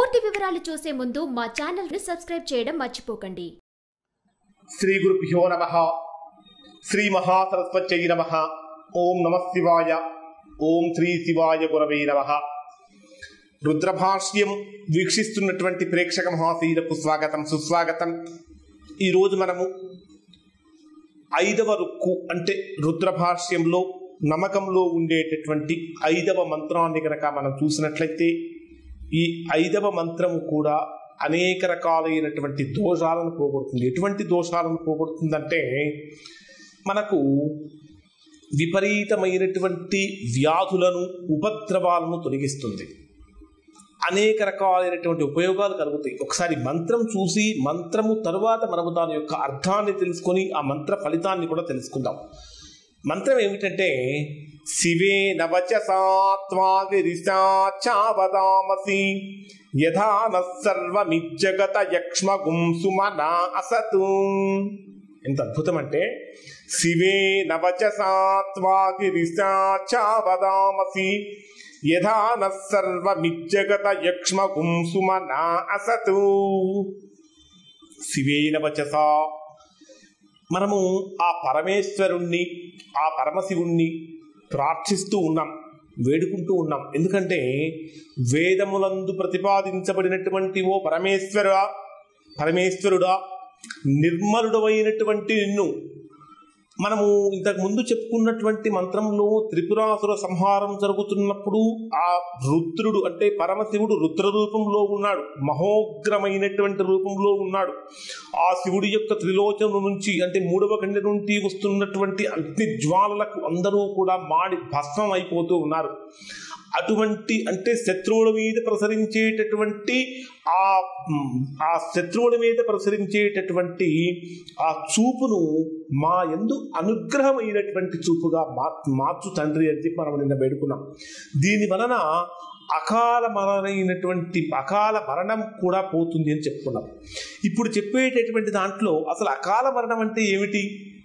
పూర్తి వివరాలు చూసే ముందు మా ఛానల్ ని సబ్స్క్రైబ్ చేయడం మర్చిపోకండి శ్రీ గురుభ్యో నమ శ్రీ మహాసరస్వత్యై నమ ఓం నమ శివాయ ఓం శ్రీ శివాయ గురవే నమ రుద్రభాష్యం వీక్షిస్తున్నటువంటి ప్రేక్షక మహాశీలకు స్వాగతం సుస్వాగతం ఈరోజు మనము ఐదవ రుక్కు అంటే రుద్రభాష్యంలో నమ్మకంలో ఉండేటటువంటి ఐదవ మంత్రాన్ని కనుక మనం చూసినట్లయితే ఈ ఐదవ మంత్రము కూడా అనేక రకాలైనటువంటి దోషాలను పోగొడుతుంది ఎటువంటి దోషాలను పోగొడుతుందంటే మనకు విపరీతమైనటువంటి వ్యాధులను ఉపద్రవాలను తొలగిస్తుంది అనేక రకాలైనటువంటి ఉపయోగాలు కలుగుతాయి ఒకసారి మంత్రం చూసి మంత్రము తరువాత మనము దాని యొక్క అర్థాన్ని తెలుసుకొని ఆ మంత్ర ఫలితాన్ని కూడా తెలుసుకుందాం మంత్రం ఏమిటంటే శివే నవచసాత్వాగిరిశాచావదామసి యథా నర్వమిజ్జగత యక్ష్మగుం సుమనా అసతు ఎంత అద్భుతం అంటే శివే నవచసాత్వాగిరిశాచావదామసి యథా నర్వమిజ్జగత యక్ష్మగుం సుమనా అసతు శివే నవచసా మనము ఆ పరమేశ్వరుణ్ణి ఆ పరమశివుణ్ణి ప్రార్థిస్తూ ఉన్నాం వేడుకుంటూ ఉన్నాం ఎందుకంటే వేదములందు ప్రతిపాదించబడినటువంటి ఓ పరమేశ్వర పరమేశ్వరుడా నిర్మలుడమైనటువంటి నిన్ను మనము ఇంతకు ముందు చెప్పుకున్నటువంటి మంత్రంలో త్రిపురాసుర సంహారం జరుగుతున్నప్పుడు ఆ రుద్రుడు అంటే పరమశివుడు రుద్ర రూపంలో ఉన్నాడు మహోగ్రమైనటువంటి రూపంలో ఉన్నాడు ఆ శివుడి యొక్క త్రిలోచన నుంచి అంటే మూడవ కండి నుండి వస్తున్నటువంటి అగ్ని జ్వాలలకు అందరూ కూడా మాడి భస్మం అయిపోతూ ఉన్నారు అటువంటి అంటే శత్రువుల మీద ప్రసరించేటటువంటి ఆ ఆ శత్రువుల మీద ప్రసరించేటటువంటి ఆ చూపును మా ఎందు అనుగ్రహమైనటువంటి చూపుగా మా మార్చు తండ్రి అని చెప్పి మనం నిన్న వేడుకున్నాం దీని వలన అకాల మరణమైనటువంటి అకాల మరణం కూడా పోతుంది అని చెప్పుకున్నాం ఇప్పుడు చెప్పేటటువంటి దాంట్లో అసలు అకాల మరణం అంటే ఏమిటి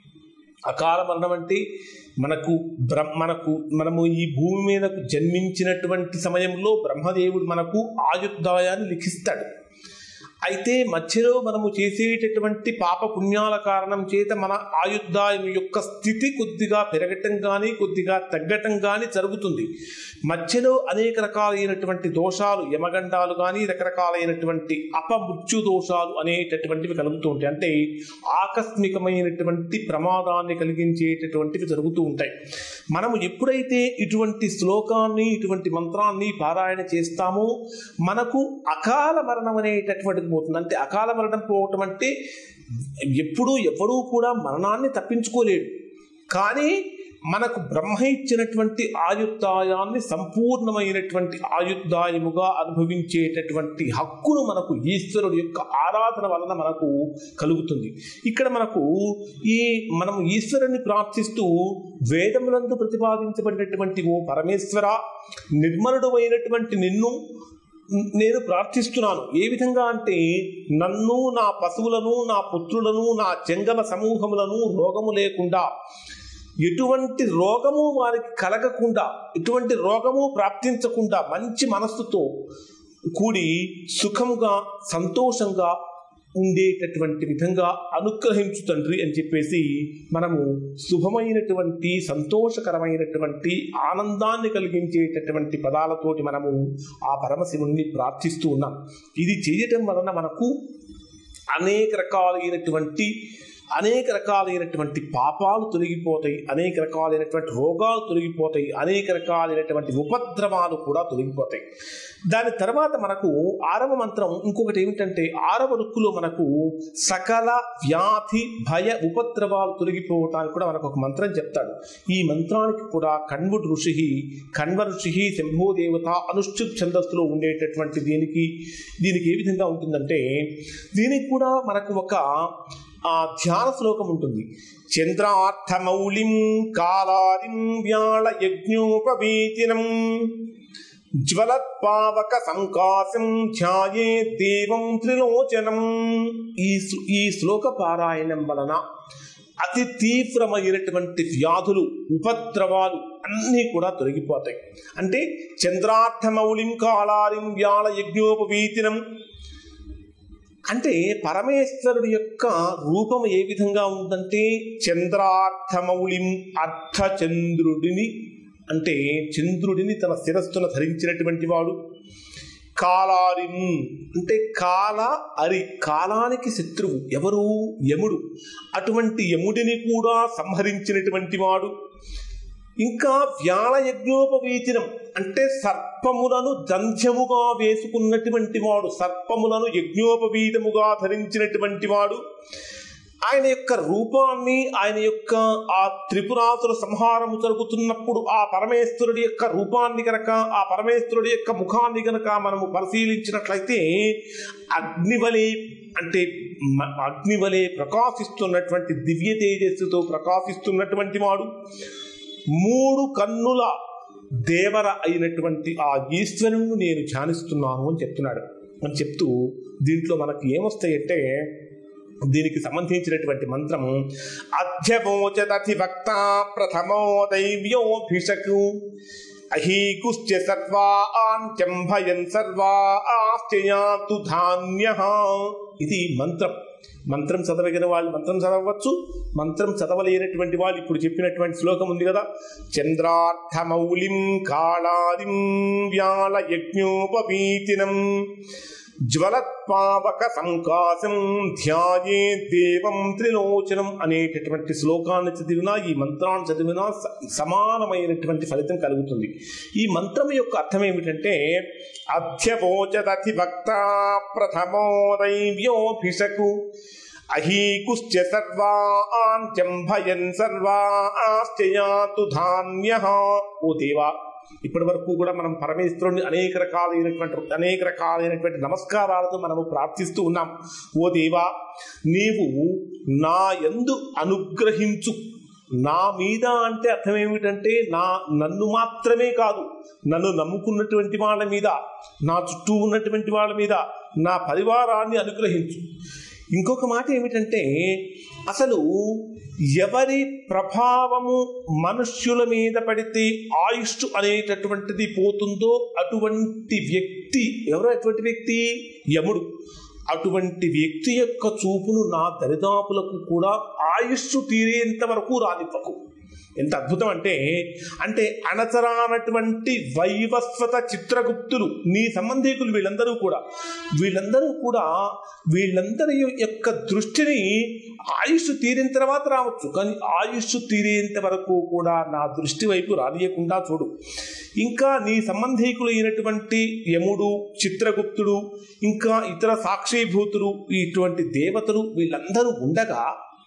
అకాల మరణం అంటే మనకు బ్ర మనకు మనము ఈ భూమి మీదకు జన్మించినటువంటి సమయంలో బ్రహ్మదేవుడు మనకు ఆయుర్దాయాన్ని లిఖిస్తాడు అయితే మధ్యలో మనము చేసేటటువంటి పాప పుణ్యాల కారణం చేత మన ఆయుర్దాయం యొక్క స్థితి కొద్దిగా పెరగటం కానీ కొద్దిగా తగ్గటం కానీ జరుగుతుంది మధ్యలో అనేక రకాలైనటువంటి దోషాలు యమగండాలు కానీ రకరకాలైనటువంటి అపమృత్యు దోషాలు అనేటటువంటివి కలుగుతూ ఉంటాయి అంటే ఆకస్మికమైనటువంటి ప్రమాదాన్ని కలిగించేటటువంటివి జరుగుతూ ఉంటాయి మనము ఎప్పుడైతే ఇటువంటి శ్లోకాన్ని ఇటువంటి మంత్రాన్ని పారాయణ చేస్తామో మనకు అకాల మరణం అనేటటువంటిది పోతుంది అంటే అకాల మరణం పోవటం అంటే ఎప్పుడూ ఎవరూ కూడా మరణాన్ని తప్పించుకోలేడు కానీ మనకు బ్రహ్మ ఇచ్చినటువంటి ఆయుర్దాయాన్ని సంపూర్ణమైనటువంటి ఆయుర్దాయముగా అనుభవించేటటువంటి హక్కును మనకు ఈశ్వరుడు యొక్క ఆరాధన వలన మనకు కలుగుతుంది ఇక్కడ మనకు ఈ మనం ఈశ్వరుని ప్రార్థిస్తూ వేదములందు ప్రతిపాదించబడినటువంటి ఓ పరమేశ్వర నిర్మలుడు అయినటువంటి నిన్ను నేను ప్రార్థిస్తున్నాను ఏ విధంగా అంటే నన్ను నా పశువులను నా పుత్రులను నా జంగమ సమూహములను రోగము లేకుండా ఎటువంటి రోగము వారికి కలగకుండా ఎటువంటి రోగము ప్రాప్తించకుండా మంచి మనస్సుతో కూడి సుఖముగా సంతోషంగా ఉండేటటువంటి విధంగా అనుగ్రహించు తండ్రి అని చెప్పేసి మనము శుభమైనటువంటి సంతోషకరమైనటువంటి ఆనందాన్ని కలిగించేటటువంటి పదాలతోటి మనము ఆ పరమశివుణ్ణి ప్రార్థిస్తూ ఉన్నాం ఇది చేయటం వలన మనకు అనేక రకాలైనటువంటి అనేక రకాలైనటువంటి పాపాలు తొలగిపోతాయి అనేక రకాలైనటువంటి రోగాలు తొలగిపోతాయి అనేక రకాలైనటువంటి ఉపద్రవాలు కూడా తొలగిపోతాయి దాని తర్వాత మనకు ఆరవ మంత్రం ఇంకొకటి ఏమిటంటే ఆరవ రుక్కులో మనకు సకల వ్యాధి భయ ఉపద్రవాలు తొలగిపోవటానికి కూడా మనకు ఒక మంత్రం చెప్తాడు ఈ మంత్రానికి కూడా కణ్వుడు ఋషి కణ్వ ఋషి శంభో దేవత అనుష్ఠుప్ ఛందస్సులో ఉండేటటువంటి దీనికి దీనికి ఏ విధంగా ఉంటుందంటే దీనికి కూడా మనకు ఒక ఆ ధ్యాన శ్లోకం ఉంటుంది చంద్రార్థమౌళిం కాలారిం వ్యాళ యజ్ఞోపవీతినం జ్వలత్పావక సంకాశం ధ్యాయే దేవం త్రిలోచనం ఈ శ్లో- ఈ శ్లోక పారాయణం వలన అతి తీవ్రమైనటువంటి వ్యాధులు ఉపద్రవాలు అన్నీ కూడా తొలగిపోతాయి అంటే చంద్రార్థమౌళిం కాళాలిం వ్యాళ యజ్ఞోపవీతినం అంటే పరమేశ్వరుడి యొక్క రూపం ఏ విధంగా ఉందంటే చంద్రార్థమౌళిం అర్ధచంద్రుడిని అంటే చంద్రుడిని తన శిరస్సును ధరించినటువంటి వాడు కాలారిం అంటే కాల అరి కాలానికి శత్రువు ఎవరు యముడు అటువంటి యముడిని కూడా సంహరించినటువంటి వాడు ఇంకా వ్యాళ యజ్ఞోపవీతినం అంటే సర్పములను దంధ్యముగా వేసుకున్నటువంటి వాడు సర్పములను యజ్ఞోపవీతముగా ధరించినటువంటి వాడు ఆయన యొక్క రూపాన్ని ఆయన యొక్క ఆ త్రిపురాసుర సంహారము జరుగుతున్నప్పుడు ఆ పరమేశ్వరుడి యొక్క రూపాన్ని కనుక ఆ పరమేశ్వరుడి యొక్క ముఖాన్ని కనుక మనము పరిశీలించినట్లయితే అగ్నివలే అంటే మ- అగ్నివలే ప్రకాశిస్తున్నటువంటి దివ్య తేజస్సుతో ప్రకాశిస్తున్నటువంటి వాడు మూడు కన్నుల దేవర అయినటువంటి ఆ ఈశ్వరుణ్ణి నేను ధ్యానిస్తున్నాను అని చెప్తున్నాడు అని చెప్తూ దీంట్లో మనకి ఏమొస్తాయంటే దీనికి సంబంధించినటువంటి మంత్రం అధ్యమోచదధివక్త ప్రథమో దైవ్యోభిషకు అహీకుశ్చ సర్వా ఆంత్యం భయన్ సర్వా ఆశ్చయాతు ధాన్య ఇది మంత్రం మంత్రం చదవగిన వాళ్ళు మంత్రం చదవచ్చు మంత్రం చదవలేనటువంటి వాళ్ళు ఇప్పుడు చెప్పినటువంటి శ్లోకం ఉంది కదా చంద్రార్థమౌళిం కాళాదిం వ్యాళ యజ్ఞోపవీతినం జ్వలత్పావక సంకాశం ధ్యాయే దేవం త్రిలోచనం అనేటటువంటి శ్లోకాన్ని చదివినా ఈ మంత్రాన్ని చదివినా స- సమానమైనటువంటి ఫలితం కలుగుతుంది ఈ మంత్రం యొక్క అర్థం ఏమిటంటే అధ్యవోచదతి భక్త ప్రథమో దైవ్యోభిషకు అహీకుశ్చ సర్వా ఆంత్యం భయన్ సర్వా ఆశ్చయాతు ధాన్య ఓ దేవా ఇప్పటి వరకు కూడా మనం పరమేశ్వరుని అనేక రకాలైనటువంటి అనేక రకాలైనటువంటి నమస్కారాలతో మనము ప్రార్థిస్తూ ఉన్నాం ఓ దేవా నీవు నా యందు అనుగ్రహించు నా మీద అంటే అర్థం ఏమిటంటే నా నన్ను మాత్రమే కాదు నన్ను నమ్ముకున్నటువంటి వాళ్ళ మీద నా చుట్టూ ఉన్నటువంటి వాళ్ళ మీద నా పరివారాన్ని అనుగ్రహించు ఇంకొక మాట ఏమిటంటే అసలు ఎవరి ప్రభావము మనుష్యుల మీద పడితే ఆయుష్ అనేటటువంటిది పోతుందో అటువంటి వ్యక్తి ఎవరు అటువంటి వ్యక్తి యముడు అటువంటి వ్యక్తి యొక్క చూపును నా దరిదాపులకు కూడా ఆయుష్ తీరేంత వరకు రానివ్వకు ఎంత అద్భుతం అంటే అంటే అణచరానటువంటి వైవస్వత చిత్రగుప్తులు నీ సంబంధికులు వీళ్ళందరూ కూడా వీళ్ళందరూ కూడా వీళ్ళందరి యొక్క దృష్టిని ఆయుష్ తీరిన తర్వాత రావచ్చు కానీ ఆయుష్ తీరేంత వరకు కూడా నా దృష్టి వైపు రానియకుండా చూడు ఇంకా నీ సంబంధికులు అయినటువంటి యముడు చిత్రగుప్తుడు ఇంకా ఇతర సాక్షిభూతులు ఇటువంటి దేవతలు వీళ్ళందరూ ఉండగా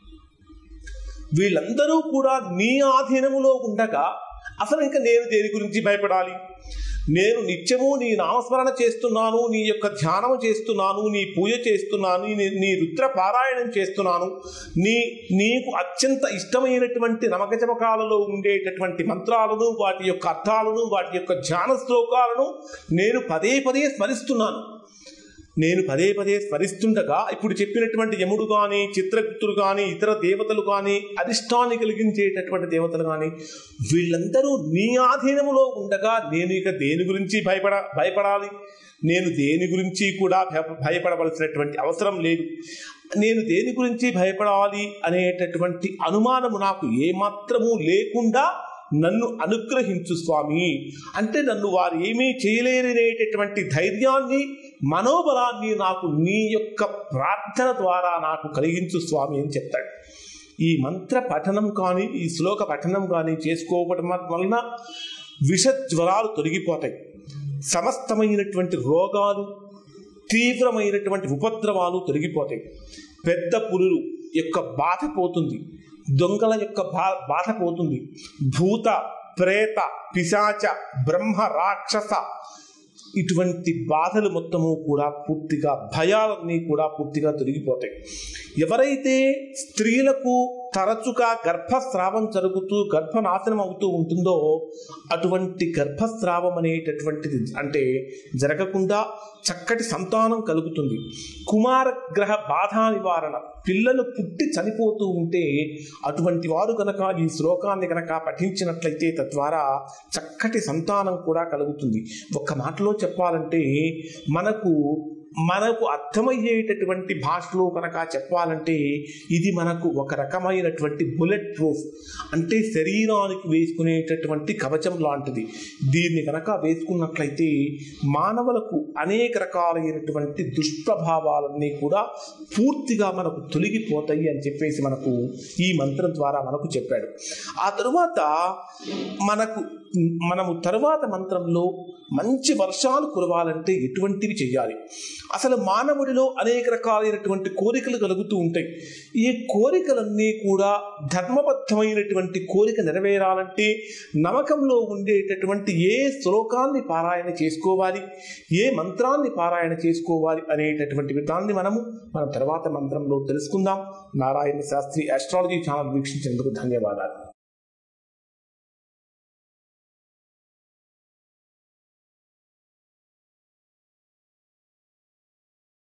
వీళ్ళందరూ కూడా నీ ఆధీనములో ఉండగా అసలు ఇంకా నేను దేని గురించి భయపడాలి నేను నిత్యము నీ నామస్మరణ చేస్తున్నాను నీ యొక్క ధ్యానం చేస్తున్నాను నీ పూజ చేస్తున్నాను నీ నీ రుద్ర పారాయణం చేస్తున్నాను నీ నీకు అత్యంత ఇష్టమైనటువంటి నమకచమకాలలో ఉండేటటువంటి మంత్రాలను వాటి యొక్క అర్థాలను వాటి యొక్క ధ్యాన శ్లోకాలను నేను పదే పదే స్మరిస్తున్నాను నేను పదే పదే స్మరిస్తుండగా ఇప్పుడు చెప్పినటువంటి యముడు కానీ చిత్రగుప్తులు కానీ ఇతర దేవతలు కానీ అరిష్టాన్ని కలిగించేటటువంటి దేవతలు కానీ వీళ్ళందరూ నీ ఆధీనములో ఉండగా నేను ఇక దేని గురించి భయపడ భయపడాలి నేను దేని గురించి కూడా భయ- భయపడవలసినటువంటి అవసరం లేదు నేను దేని గురించి భయపడాలి అనేటటువంటి అనుమానము నాకు ఏమాత్రము లేకుండా నన్ను అనుగ్రహించు స్వామి అంటే నన్ను వారు ఏమీ చేయలేరనేటటువంటి ధైర్యాన్ని మనోబలాన్ని నాకు నీ యొక్క ప్రార్థన ద్వారా నాకు కలిగించు స్వామి అని చెప్తాడు ఈ మంత్ర పఠనం కానీ ఈ శ్లోక పఠనం కానీ చేసుకోవడం వలన విషజ్వరాలు తొలగిపోతాయి సమస్తమైనటువంటి రోగాలు తీవ్రమైనటువంటి ఉపద్రవాలు తొలగిపోతాయి పెద్ద పులులు యొక్క బాధ పోతుంది దొంగల యొక్క బా బాధ పోతుంది భూత ప్రేత పిశాచ బ్రహ్మ రాక్షస ఇటువంటి బాధలు మొత్తము కూడా పూర్తిగా భయాలన్నీ కూడా పూర్తిగా తొలగిపోతాయి ఎవరైతే స్త్రీలకు తరచుగా గర్భస్రావం జరుగుతూ గర్భనాశనం అవుతూ ఉంటుందో అటువంటి గర్భస్రావం అనేటటువంటిది అంటే జరగకుండా చక్కటి సంతానం కలుగుతుంది కుమార గ్రహ బాధ నివారణ పిల్లలు పుట్టి చనిపోతూ ఉంటే అటువంటి వారు కనుక ఈ శ్లోకాన్ని కనుక పఠించినట్లయితే తద్వారా చక్కటి సంతానం కూడా కలుగుతుంది ఒక్క మాటలో చెప్పాలంటే మనకు మనకు అర్థమయ్యేటటువంటి భాషలో కనుక చెప్పాలంటే ఇది మనకు ఒక రకమైనటువంటి బుల్లెట్ ప్రూఫ్ అంటే శరీరానికి వేసుకునేటటువంటి కవచం లాంటిది దీన్ని కనుక వేసుకున్నట్లయితే మానవులకు అనేక రకాలైనటువంటి దుష్ప్రభావాలన్నీ కూడా పూర్తిగా మనకు తొలగిపోతాయి అని చెప్పేసి మనకు ఈ మంత్రం ద్వారా మనకు చెప్పాడు ఆ తరువాత మనకు మనము తరువాత మంత్రంలో మంచి వర్షాలు కురవాలంటే ఎటువంటివి చేయాలి అసలు మానవుడిలో అనేక రకాలైనటువంటి కోరికలు కలుగుతూ ఉంటాయి ఈ కోరికలన్నీ కూడా ధర్మబద్ధమైనటువంటి కోరిక నెరవేరాలంటే నమ్మకంలో ఉండేటటువంటి ఏ శ్లోకాన్ని పారాయణ చేసుకోవాలి ఏ మంత్రాన్ని పారాయణ చేసుకోవాలి అనేటటువంటి విధాన్ని మనము మన తర్వాత మంత్రంలో తెలుసుకుందాం నారాయణ శాస్త్రి ఆస్ట్రాలజీ ఛానల్ వీక్షించినందుకు ధన్యవాదాలు